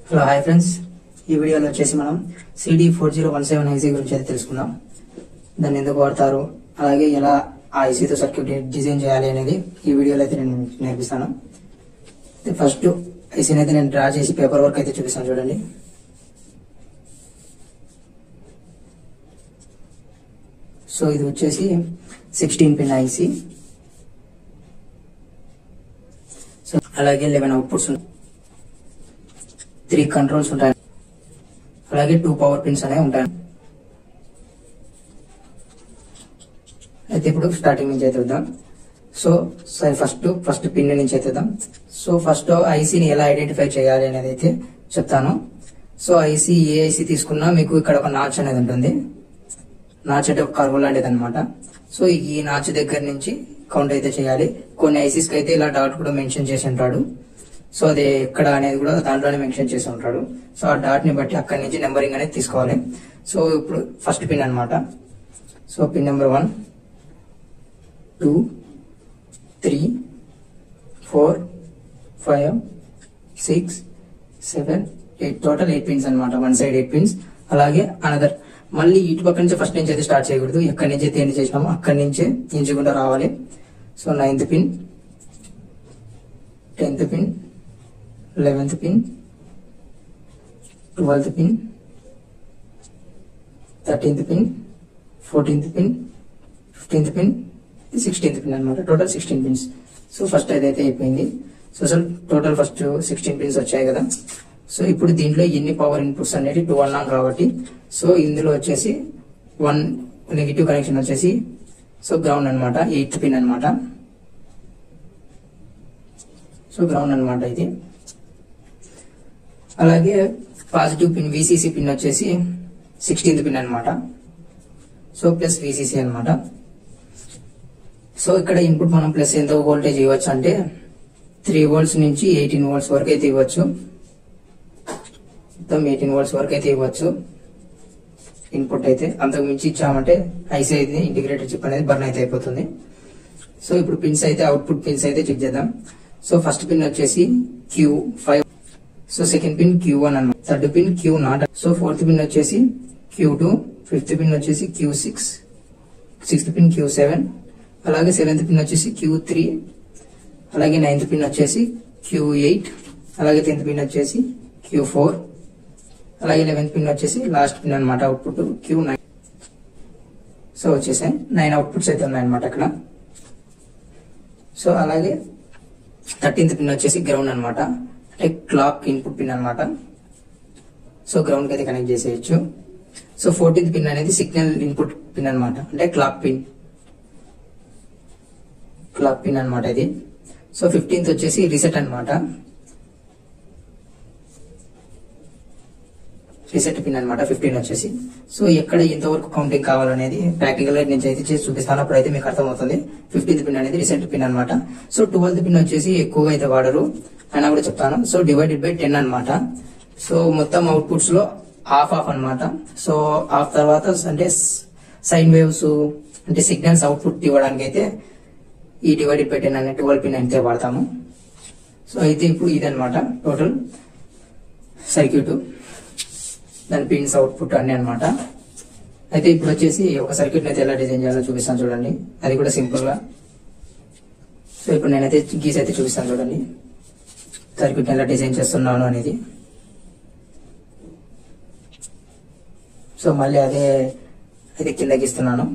hello hi friends ఈ వీడియోలో వచ్చేసి మనం CD four zero one seven IC గురించి అయితే తెలుసుకుందాం దాన్ని ఎందుకు వాడతారు అలాగే ఎలా ఆ ఐసీతో సర్క్యూట్ డిజైన్ చేయాలి అనేది ఈ వీడియోలో అయితే నేను మీకు నేర్పిస్తాను ఫస్ట్ ఐసీని అయితే నేను డ్రా చేసి పేపర్ వర్క్ అయితే చూపిస్తాను చూడండి సో ఇది వచ్చేసి సిక్స్టీన్ పిన్ ఐసీ సో అలాగే లెవెన్ అవుట్పుట్స్ ఉంటాయి త్రీ కంట్రోల్స్ ఉంటాయి అలాగే టూ పవర్ పిన్స్ అనేవి ఉంటాయి అయితే ఇప్పుడు స్టార్టింగ్ నుంచి అయితే వద్దాం సో సరే ఫస్ట్ ఫస్ట్ పిన్ నుంచి అయితే వద్దాం సో ఫస్ట్ ఐసీని ఎలా ఐడెంటిఫై చేయాలి అనేది అయితే చెప్తాను సో ఐసీ ఏ ఐసీ తీసుకున్నా మీకు ఇక్కడ ఒక నాచ్ అనేది ఉంటుంది నాచ్ అంటే ఒక కర్వ్ లాంటిది అనమాట సో ఈ నాచ్ దగ్గర నుంచి కౌంట్ అయితే చేయాలి కొన్ని ఐసీస్ కి అయితే ఇలా డాట్ కూడా మెన్షన్ చేసి ఉంటాడు సో అది ఎక్కడ అనేది కూడా దాంట్లోనే మెన్షన్ చేసి ఉంటాడు సో ఆ డాట్ ని బట్టి అక్కడి నుంచి నెంబరింగ్ అనేది తీసుకోవాలి సో ఇప్పుడు ఫస్ట్ పిన్ అన్నమాట so pin number one two three four five six seven eight total eight pins అన్నమాట వన్ సైడ్ ఎయిట్ పిన్స్ అలాగే అనదర్ మళ్ళీ ఇటు పక్క నుంచి ఫస్ట్ నుంచి అయితే స్టార్ట్ చేయకూడదు ఎక్కడి నుంచి అయితే ఎండ్ చేసినామో అక్కడి నుంచే ఎంచుకుంటూ రావాలి so ninth pin tenth pin eleventh pin twelfth pin thirteenth pin fourteenth pin fifteenth pin sixteenth pin అనమాట total sixteen pins so first అదైతే అయిపోయింది సో అసలు టోటల్ ఫస్ట్ సిక్స్టీన్ పిన్స్ వచ్చాయి కదా సో ఇప్పుడు దీంట్లో ఎన్ని పవర్ ఇన్పుట్స్ అనేవి టూ అన్నాం కాబట్టి సో ఇందులో వచ్చేసి వన్ నెగిటివ్ కనెక్షన్ వచ్చేసి సో గ్రౌండ్ అన్నమాట ఎయిత్ పిన్ అన్నమాట సో గ్రౌండ్ అన్నమాట ఇది అలాగే పాజిటివ్ పిన్ విసిసి పిన్ వచ్చేసి సిక్స్టీన్త్ పిన్ అన్నమాట సో ప్లస్ విసిసి అన్నమాట సో ఇక్కడ ఇన్పుట్ మనం ప్లస్ ఎంత వోల్టేజ్ ఇవ్వచ్చు అంటే త్రీ వోల్ట్స్ నుంచి ఎయిటీన్ వోల్ట్స్ వరకు అయితే ఇవ్వచ్చు మొత్తం ఎయిటీన్ వోల్ట్స్ వరకు అయితే ఇవ్వచ్చు ఇన్పుట్ అయితే అంతకు మించి ఇచ్చామంటే ఐసీ అయితే ఇంటిగ్రేటెడ్ చిప్ అనేది బర్న్ అయితే అయిపోతుంది సో ఇప్పుడు పిన్స్ అయితే అవుట్పుట్ పిన్స్ అయితే చెక్ చేద్దాం సో ఫస్ట్ పిన్ వచ్చేసి Q five so second pin Q one అన్నమాట third pin Q naught so fourth pin వచ్చేసి క్యూ టూ ఫిఫ్త్ పిన్ వచ్చేసి Q six sixth pin Q seven అలాగే seventh pin వచ్చేసి Q three అలాగే ninth pin వచ్చేసి Q eight అలాగే tenth pin వచ్చేసి Q four అలాగే లెవెన్త్ పిన్ వచ్చేసి లాస్ట్ పిన్ అనమాట అవుట్పుట్ క్యూ నైన్ సో వచ్చేసాయి నైన్ అవుట్పుట్స్ అయితే ఉన్నాయన్నమాట అక్కడ సో అలాగే థర్టీన్త్ పిన్ వచ్చేసి గ్రౌండ్ అన్నమాట అంటే క్లాక్ ఇన్పుట్ పిన్ అన్నమాట సో గ్రౌండ్ కి అయితే కనెక్ట్ చేసేయచ్చు సో ఫోర్టీన్త్ పిన్ అనేది సిగ్నల్ ఇన్పుట్ పిన్ అన్నమాట అంటే క్లాక్ పిన్ క్లాక్ పిన్ అన్నమాట ఇది సో ఫిఫ్టీన్త్ వచ్చేసి రీసెట్ అన్నమాట రీసెట్ పిన్ అన్నమాట ఫిఫ్టీన్ వచ్చేసి సో ఎక్కడ ఎంతవరకు కౌంటింగ్ కావాలనేది ప్రాక్టికల్ గా నేను అయితే చేసి చూపిస్తాను అప్పుడైతే మీకు అర్థమవుతుంది ఫిఫ్టీన్త్ పిన్ అనేది రీసెంట్ పిన్ అన్నమాట సో ట్వెల్త్ పిన్ వచ్చేసి ఎక్కువగా అయితే వాడరు అయినా కూడా చెప్తాను సో డివైడెడ్ బై టెన్ అన్నమాట సో మొత్తం అవుట్పుట్స్ లో హాఫ్ ఆఫ్ అన్నమాట సో హాఫ్ తర్వాత అంటే సైన్ వేవ్స్ అంటే సిగ్నల్స్ అవుట్పుట్ ఇవ్వడానికి అయితే ఈ డివైడెడ్ బై టెన్ అనే ట్వెల్వ్ పిన్ అయితే వాడతాము సో అయితే ఇప్పుడు ఇదన్నమాట టోటల్ సర్క్యూట్ దాని పిన్స్ అవుట్పుట్ అన్ని అన్నమాట అయితే ఇప్పుడు వచ్చేసి ఒక సర్క్యూట్ అయితే ఎలా డిజైన్ చేయాలో చూపిస్తాను చూడండి అది కూడా సింపుల్ గా సో ఇప్పుడు నేనైతే గీసి అయితే చూపిస్తాను చూడండి సర్క్యూట్ ఎలా డిజైన్ చేస్తున్నాను అనేది సో మళ్ళీ అదే అయితే కిందకి ఇస్తున్నాను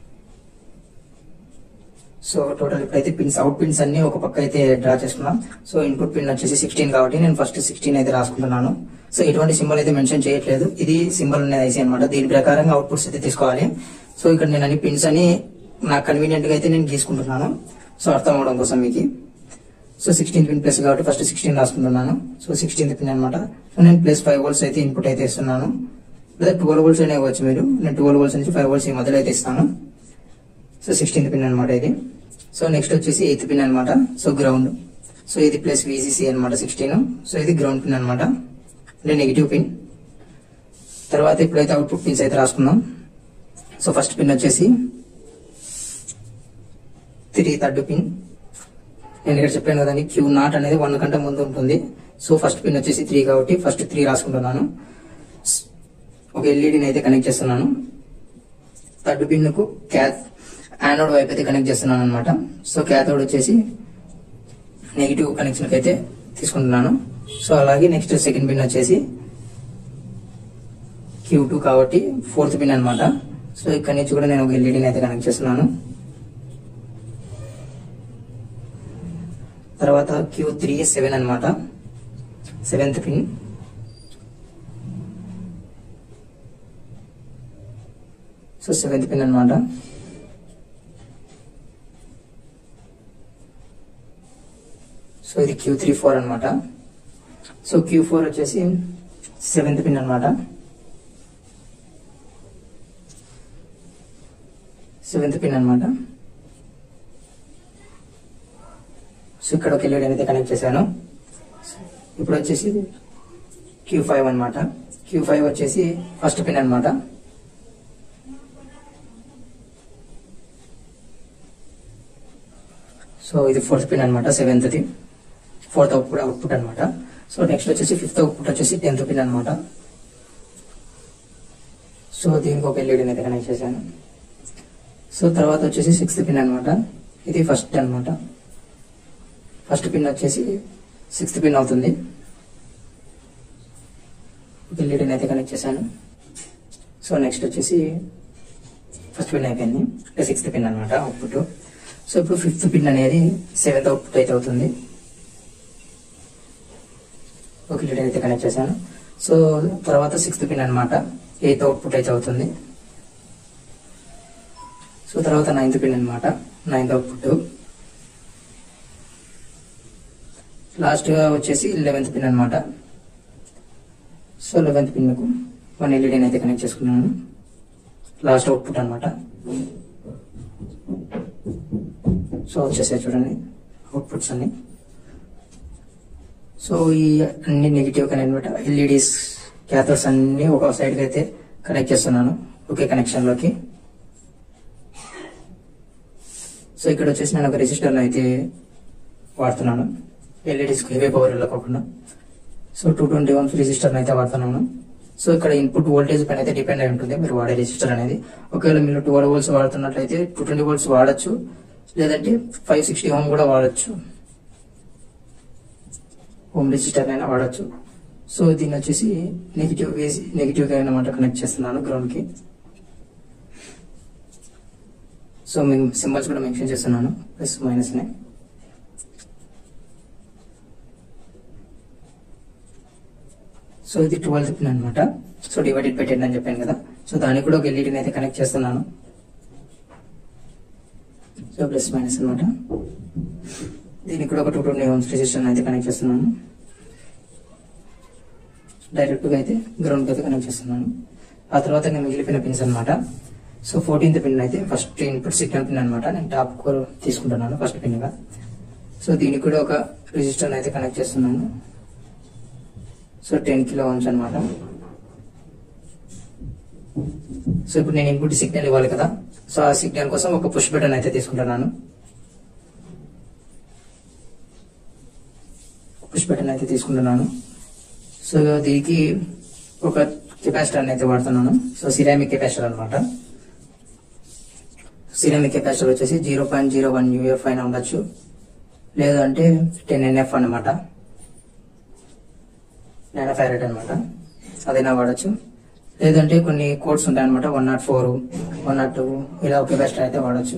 సో టోటల్ ఇప్పుడైతే పిన్స్ అవుట్ పిన్స్ అన్ని ఒక పక్క అయితే డ్రా చేసుకున్నాం సో ఇన్పుట్ పిన్ వచ్చేసి సిక్స్టీన్ కాబట్టి నేను ఫస్ట్ సిక్స్టీన్ అయితే రాసుకుంటున్నాను సో ఎటువంటి సింబల్ అయితే మెన్షన్ చేయట్లేదు ఇది సింబల్ అనేది ఐసీ అనమాట దీని ప్రకారంగా అవుట్పుట్స్ అయితే తీసుకోవాలి సో ఇక్కడ నేను అన్ని పిన్స్ అని నాకు కన్వీనియంట్ గా అయితే నేను గీసుకుంటున్నాను సో అర్థం అవడం కోసం మీకు సో సిక్స్టీన్ పిన్ ప్లస్ కాబట్టి ఫస్ట్ సిక్స్టీన్ రాసుకుంటున్నాను సో సిక్స్టీన్త్ పిన్ అనమాట సో నేను ప్లస్ ఫైవ్ వోల్ట్స్ అయితే ఇన్పుట్ అయితే ఇస్తున్నాను లేదా ట్వెల్వ్ వోల్ట్స్ అయినా ఇవ్వచ్చు మీరు నేను ట్వెల్వ్ వోల్ట్స్ నుంచి ఫైవ్ వోల్ట్స్ ఈ మధ్యలో అయితే ఇస్తాను సో సిక్స్టీన్త్ పిన్ అనమాట ఇది సో నెక్స్ట్ వచ్చేసి ఎయిత్ పిన్ అనమాట సో గ్రౌండ్ సో ఇది ప్లస్ విసిసి అనమాట సిక్స్టీన్ సో ఇది గ్రౌండ్ పిన్ అనమాట అంటే నెగిటివ్ పిన్ తర్వాత ఇప్పుడైతే అవుట్పుట్ పిన్స్ అయితే రాసుకుందాం సో ఫస్ట్ పిన్ వచ్చేసి త్రీ థర్డ్ పిన్ నేను ఇక్కడ చెప్పాను కదండి క్యూ నాట్ అనేది వన్ కంటే ముందు ఉంటుంది సో ఫస్ట్ పిన్ వచ్చేసి త్రీ కాబట్టి ఫస్ట్ త్రీ రాసుకుంటున్నాను ఒక ఎల్ఈడిని అయితే కనెక్ట్ చేస్తున్నాను థర్డ్ పిన్ కు క్యాత్ యానోడ్ వైపు అయితే కనెక్ట్ చేస్తున్నాను అనమాట సో క్యాథోడ్ వచ్చేసి నెగిటివ్ కనెక్షన్ అయితే తీసుకుంటున్నాను సో అలాగే నెక్స్ట్ సెకండ్ పిన్ వచ్చేసి క్యూ టూ కాబట్టి ఫోర్త్ పిన్ అన్నమాట సో ఇక్కడ నుంచి కూడా నేను ఒక ఎల్ఈడిని అయితే కనెక్ట్ చేస్తున్నాను తర్వాత క్యూ త్రీ సెవెన్ అనమాట seventh pin so seventh pin అనమాట సో ఇది క్యూ త్రీ ఫోర్ అనమాట సో క్యూ ఫోర్ వచ్చేసి సెవెంత్ పిన్ అనమాట సెవెంత్ పిన్ అనమాట సో ఇక్కడ ఒక ఎల్ఈడి అయితే కనెక్ట్ చేశాను ఇప్పుడు వచ్చేసి క్యూ ఫైవ్ అనమాట క్యూ ఫైవ్ వచ్చేసి ఫస్ట్ పిన్ అనమాట సో ఇది ఫోర్త్ పిన్ అనమాట సెవెంత్ది ఫోర్త్ అవుట్పుట్ అవుట్పుట్ అనమాట సో నెక్స్ట్ వచ్చేసి ఫిఫ్త్ అవుట్పుట్ వచ్చేసి టెన్త్ పిన్ అనమాట సో దీనికి ఒక ఎల్ఈడిని అయితే కనెక్ట్ చేశాను సో తర్వాత వచ్చేసి సిక్స్త్ పిన్ అనమాట ఇది ఫస్ట్ అనమాట ఫస్ట్ పిన్ వచ్చేసి సిక్స్త్ పిన్ అవుతుంది ఒక ఎల్ఈడిని అయితే కనెక్ట్ చేశాను సో నెక్స్ట్ వచ్చేసి ఫస్ట్ పిన్ అయిపోయింది అంటే సిక్స్త్ పిన్ అనమాట అవుట్పుట్ సో ఇప్పుడు ఫిఫ్త్ పిన్ అనేది సెవెంత్ అవుట్పుట్ అయితే అవుతుంది ఒక లీటర్ అయితే కనెక్ట్ చేశాను సో తర్వాత సిక్స్త్ పిన్ అనమాట ఎయిత్ అవుట్పుట్ అయితే అవుతుంది సో తర్వాత నైన్త్ పిన్ అనమాట నైన్త్ అవుట్పుట్ లాస్ట్గా వచ్చేసి లెవెన్త్ పిన్ అనమాట సో లెవెన్త్ పిన్కు వన్ ఎల్ఈడీని అయితే కనెక్ట్ చేసుకున్నాను లాస్ట్ అవుట్పుట్ అనమాట సో వచ్చేసాయి చూడండి అవుట్పుట్స్ అన్ని సో ఈ అన్ని నెగిటివ్ కనెక్ట్ ఎల్ఈడిస్ క్యాథర్స్ అన్ని ఒక సైడ్కి అయితే కనెక్ట్ చేస్తున్నాను ఒకే కనెక్షన్లోకి సో ఇక్కడ వచ్చేసి నేను ఒక రెసిస్టర్ని అయితే వాడుతున్నాను ఎల్ఈడిస్ హెవీ పవర్ వెళ్ళకోకుండా so two twenty ones resistor అయితే వాడుతున్నాను సో ఇక్కడ ఇన్పుట్ వోల్టేజ్ పైన అయితే డిపెండ్ అయి ఉంటుంది మీరు వాడే రెసిస్టర్ అనేది ఒకవేళ మీరు ట్వెల్వ్ వోల్ట్స్ వాడుతున్నట్లయితే టూ ట్వంటీ వోల్ట్స్ వాడచ్చు లేదంటే ఫైవ్ సిక్స్టీ హోమ్ కూడా వాడచ్చు హోమ్ రెసిస్టర్ అయినా వాడచ్చు సో దీన్ని వచ్చేసి నెగిటివ్ వేసి నెగిటివ్ గా అనమాట కనెక్ట్ చేస్తున్నాను గ్రౌండ్ కి సో మేము సింబల్స్ కూడా మెన్షన్ చేస్తున్నాను ప్లస్ మైనస్ ని సో ఇది ట్వెల్త్ పిన్ అనమాట సో డివైడెడ్ బై టెన్ అని చెప్పాను కదా సో దానికి కూడా ఒక ఎల్ఈడిని అయితే కనెక్ట్ చేస్తున్నాను సో ప్లస్ మైనస్ అనమాట దీనికి కూడా ఒక టూ ట్వంటీ ఓమ్స్ రెసిస్టర్ అయితే కనెక్ట్ చేస్తున్నాను డైరెక్ట్ గా అయితే గ్రౌండ్ కి అయితే కనెక్ట్ చేస్తున్నాను ఆ తర్వాత నేను మిగిలిపోయిన పిన్స్ అనమాట సో ఫోర్టీన్త్ పిన్ అయితే ఫస్ట్ ఇన్పుట్ సిగ్నల్ పిన్ అనమాట నేను టాప్ కోర్ తీసుకుంటున్నాను ఫస్ట్ పిన్ గా సో దీనికి కూడా ఒక రెసిస్టర్ అయితే కనెక్ట్ చేస్తున్నాను సో టెన్ కిలో ఓమ్స్ అనమాట సో ఇప్పుడు నేను ఇన్పుట్ సిగ్నల్ ఇవ్వాలి కదా సో ఆ సిగ్నల్ కోసం ఒక పుష్ బటన్ అయితే తీసుకుంటున్నాను పుష్ బటన్ అయితే తీసుకుంటున్నాను సో దీనికి ఒక కెపాసిటర్ అయితే వాడుతున్నాను సో సిరామిక్ కెపాసిటర్ అనమాట సిరామిక్ కెపాసిటర్ వచ్చేసి zero point zero one uF అయినా ఉండొచ్చు లేదంటే టెన్ ఎన్ఎఫ్ అనమాట నానో ఫైరెట్ అనమాట అదైనా వాడచ్చు లేదంటే కొన్ని కోడ్స్ ఉంటాయి అనమాట one not four one not two ఇలా ఒక కెపాసిటర్ అయితే వాడచ్చు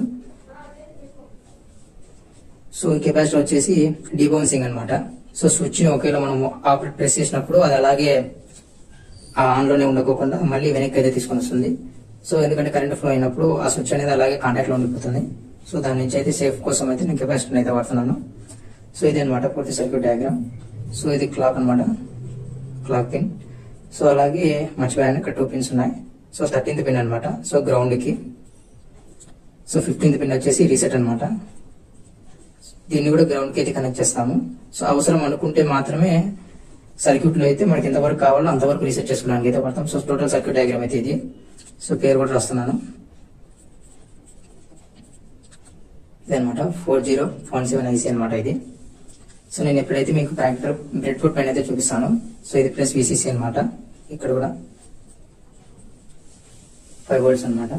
సో ఈ కెపాసిటర్ వచ్చేసి డీబౌన్సింగ్ అనమాట సో స్విచ్ ని ఒకేలా మనం ఆపరేట్ ప్రెస్ చేసినప్పుడు అది అలాగే ఆ ఆన్ లోనే ఉండకోకుండా మళ్ళీ వెనక్కి అయితే తీసుకొని వస్తుంది సో ఎందుకంటే కరెంట్ ఫ్లో అయినప్పుడు ఆ స్విచ్ అనేది అలాగే కాంటాక్ట్ లో ఉండిపోతుంది సో దాని నుంచి అయితే సేఫ్ కోసం అయితే నేను కెపాసిటర్ అయితే వాడుతున్నాను సో ఇది అనమాట పూర్తి సర్క్యూట్ డయాగ్రామ్ సో ఇది క్లాక్ అనమాట క్లాక్ పిన్ సో అలాగే మర్చిపోయాను ఇక్కడ టూ పిన్స్ ఉన్నాయి సో థర్టీన్త్ పిన్ అనమాట సో గ్రౌండ్ కి సో ఫిఫ్టీన్త్ పిన్ వచ్చేసి రీసెట్ అనమాట దీన్ని కూడా గ్రౌండ్ కి అయితే కనెక్ట్ చేస్తాము సో అవసరం అనుకుంటే మాత్రమే సర్క్యూట్ లో అయితే మనకి ఎంతవరకు కావాలో అంతవరకు రీసెట్ చేసుకోవడానికి అయితే పడతాం సో టోటల్ సర్క్యూట్ డయాగ్రామ్ అయితే ఇది సో పేరు కూడా రాస్తున్నాను ఇదనమాట four zero one seven IC అనమాట ఇది సో నేను ఎప్పుడైతే మీకు ప్రాక్టికల్ బ్రెడ్ బోర్డ్ పైన అయితే చూపిస్తాను సో ఇది ప్లస్ విసిసి అన్నమాట ఇక్కడ కూడా ఫైవ్ వోల్ట్స్ అన్నమాట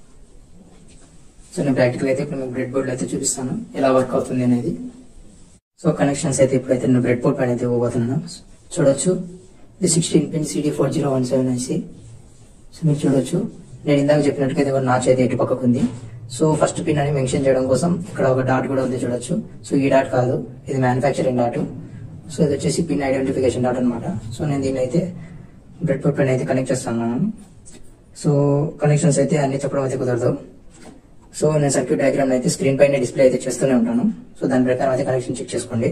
సో నేను ప్రాక్టికల్ అయితే ఇప్పుడు మీకు బ్రెడ్ బోర్డ్ అయితే చూపిస్తాను ఎలా వర్క్ అవుతుంది అనేది సో కనెక్షన్స్ అయితే ఇప్పుడైతే నేను బ్రెడ్ బోర్డ్ పైన అయితే ఇవ్వబోతున్నాను చూడొచ్చు ఇది sixteen pin CD four zero one seven IC so మీరు చూడొచ్చు నేను ఇందాక చెప్పినట్టుగా ఇది నాచ్ అయితే ఇటు పక్కకు ఉంది సో ఫస్ట్ పిన్ అని మెన్షన్ చేయడం కోసం ఇక్కడ ఒక డాట్ కూడా ఉంది చూడొచ్చు సో ఈ డాట్ కాదు ఇది మ్యానుఫ్యాక్చరింగ్ డాట్ సో ఇది వచ్చేసి పిన్ ఐడెంటిఫికేషన్ డాట్ అనమాట సో నేను దీన్ని అయితే బ్రెడ్ బోర్డ్ పైన అయితే కనెక్ట్ చేస్తున్నాను సో కనెక్షన్స్ అయితే అన్ని చెప్పడం అయితే కుదరదు సో నేను సర్క్యూట్ డయాగ్రామ్ అయితే స్క్రీన్ పైన డిస్ప్లే అయితే చేస్తూనే ఉంటాను సో దాని ప్రకారం అయితే కనెక్షన్ చెక్ చేసుకోండి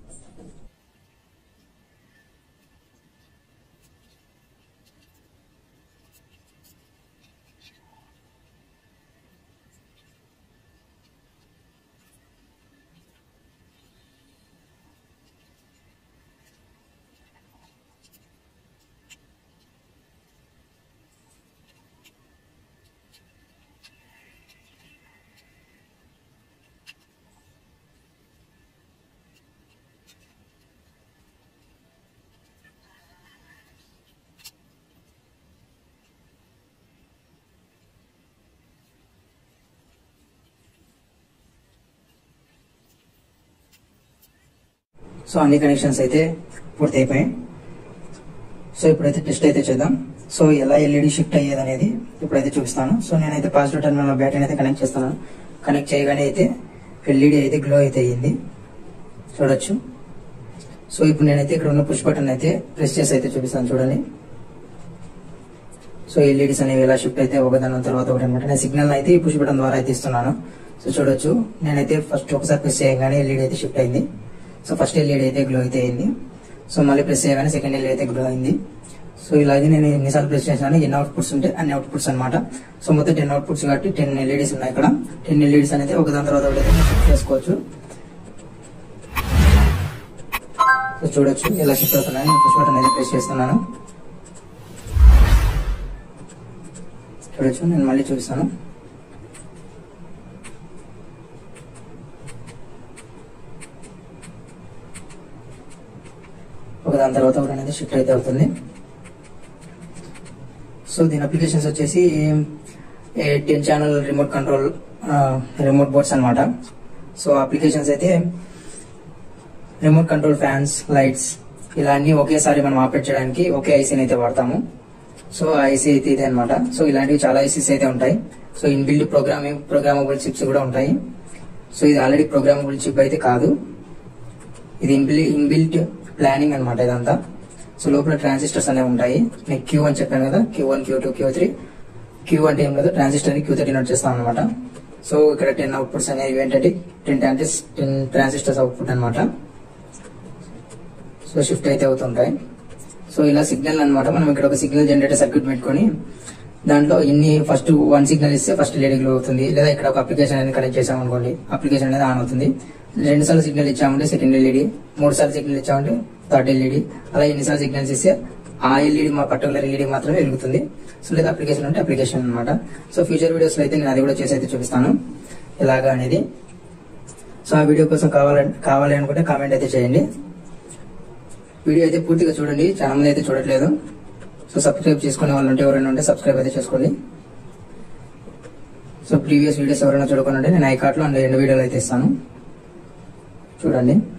సో అన్ని కనెక్షన్స్ అయితే పూర్తి అయిపోయాయి సో ఇప్పుడైతే టెస్ట్ అయితే చేద్దాం సో ఎలా ఎల్ఈడి షిఫ్ట్ అయ్యేది అనేది ఇప్పుడైతే చూపిస్తాను సో నేనైతే పాజిటివ్ టర్మినల్ బ్యాటరీని అయితే కనెక్ట్ చేస్తాను కనెక్ట్ చేయగానే అయితే ఎల్ఈడి అయితే గ్లో అయితే అయ్యింది చూడొచ్చు సో ఇప్పుడు నేనైతే ఇక్కడ ఉన్న పుష్ బటన్ అయితే ప్రెస్ చేసి అయితే చూపిస్తాను చూడండి సో ఎల్ఈడీస్ అనేవి ఎలా షిఫ్ట్ అయితే ఒకదాని తర్వాత ఒకటి అనమాట నేను సిగ్నల్ అయితే ఈ పుష్ బటన్ ద్వారా అయితే ఇస్తున్నాను సో చూడొచ్చు నేనైతే ఫస్ట్ ఒకసారి ప్రెస్ చేయగానే ఎల్ఈడి అయితే షిఫ్ట్ అయింది సో ఫస్ట్ ఎల్ఈడి అయితే గ్లో అయితే అయింది సో మళ్ళీ ప్రెస్ చేయగానే సెకండ్ ఎల్ఈడి అయితే గ్లో అయింది సో ఇలాగే నేను ఎన్నిసార్లు ప్రెస్ చేశాను ఎన్ని అవుట్పుట్స్ ఉంటే అన్ని అవుట్పుట్స్ అనమాట సో మొత్తం టెన్ అవుట్పుట్స్ కాబట్టి టెన్ ఎల్ఈడీస్ ఉన్నాయి ఇక్కడ టెన్ ఎల్ఈడీస్ అనేది ఒకదాని తర్వాత ఒకటి అయితే షిఫ్ట్ చేసుకోవచ్చు సో చూడొచ్చు ఎలా షిఫ్ట్ అవుతున్నాయి నేను పుష్ బటన్ అయితే ప్రెస్ చేస్తున్నాను చూడొచ్చు నేను మళ్ళీ చూపిస్తాను ఒక దాని తర్వాత ఒకటి అనేది షిఫ్ట్ అయితే అవుతుంది సో దీని అప్లికేషన్స్ వచ్చేసి ten channel remote control remote boards అన్నమాట సో అప్లికేషన్స్ అయితే రిమోట్ కంట్రోల్ ఫ్యాన్స్ లైట్స్ ఇలా అన్ని ఒకేసారి మనం ఆపరేట్ చేయడానికి ఒకే ఐసీని అయితే వాడతాము సో ఆ ఐసీ అయితే ఇదే అనమాట సో ఇలాంటివి చాలా ఐసీస్ అయితే ఉంటాయి so inbuilt programming programmable chips కూడా ఉంటాయి సో ఇది ఆల్రెడీ ప్రోగ్రామబుల్ చిప్ అయితే కాదు ఇది ఇన్బిల్ ఇన్బిల్ట్ ప్లానింగ్ అనమాట ఇదంతా సో లోపల ట్రాన్సిస్టర్స్ అనేవి ఉంటాయి నేను క్యూ అని చెప్పాను కదా Q one Q two Q three Q అంటే ఏం లేదు ట్రాన్సిస్టర్ ని క్యూ థర్టీ నోట్ చేస్తాం అనమాట సో ఇక్కడ టెన్ అవుట్పుట్స్ అనేవి ఏంటంటే టెన్ ట్రాన్సిస్ టెన్ ట్రాన్సిస్టర్స్ అవుట్పుట్ అనమాట సో షిఫ్ట్ అయితే అవుతుంటాయి సో ఇలా సిగ్నల్ అన్నమాట మనం ఇక్కడ ఒక సిగ్నల్ జనరేటర్ సర్క్యూట్ పెట్టుకొని దాంట్లో ఎన్ని ఫస్ట్ వన్ సిగ్నల్ ఇస్తే ఫస్ట్ ఎల్ఈడి గ్లో అవుతుంది లేదా ఇక్కడ ఒక అప్లికేషన్ అనేది కనెక్ట్ చేసాం అనుకోండి అప్లికేషన్ అనేది ఆన్ అవుతుంది రెండు సార్లు సిగ్నల్ ఇచ్చామంటే సెకండ్ ఎల్ఈడి మూడు సార్లు సిగ్నల్ ఇచ్చామంటే థర్డ్ ఎల్ఈడి అలా ఎన్నిసార్లు సిగ్నల్స్ ఇస్తే ఆ ఎల్ఈడి మా పర్టికులర్ ఎల్ఈడి మాత్రమే వెలుగుతుంది సో లేదా అప్లికేషన్ అంటే అప్లికేషన్ అనమాట సో ఫ్యూచర్ వీడియోస్ లో అయితే నేను అది కూడా చేసి అయితే చూపిస్తాను ఎలాగా అనేది సో ఆ వీడియో కోసం కావాలని కావాలి అనుకుంటే కామెంట్ అయితే చేయండి వీడియో అయితే పూర్తిగా చూడండి చాలా మంది అయితే చూడట్లేదు సో సబ్స్క్రైబ్ చేసుకునే వాళ్ళు ఉంటే ఎవరైనా ఉంటే సబ్స్క్రైబ్ అయితే చేసుకోండి సో ప్రీవియస్ వీడియోస్ ఎవరైనా చూడకుండా ఉంటే నేను ఐకార్ట్లో అండ్ రెండు వీడియోలు అయితే ఇస్తాను చూడండి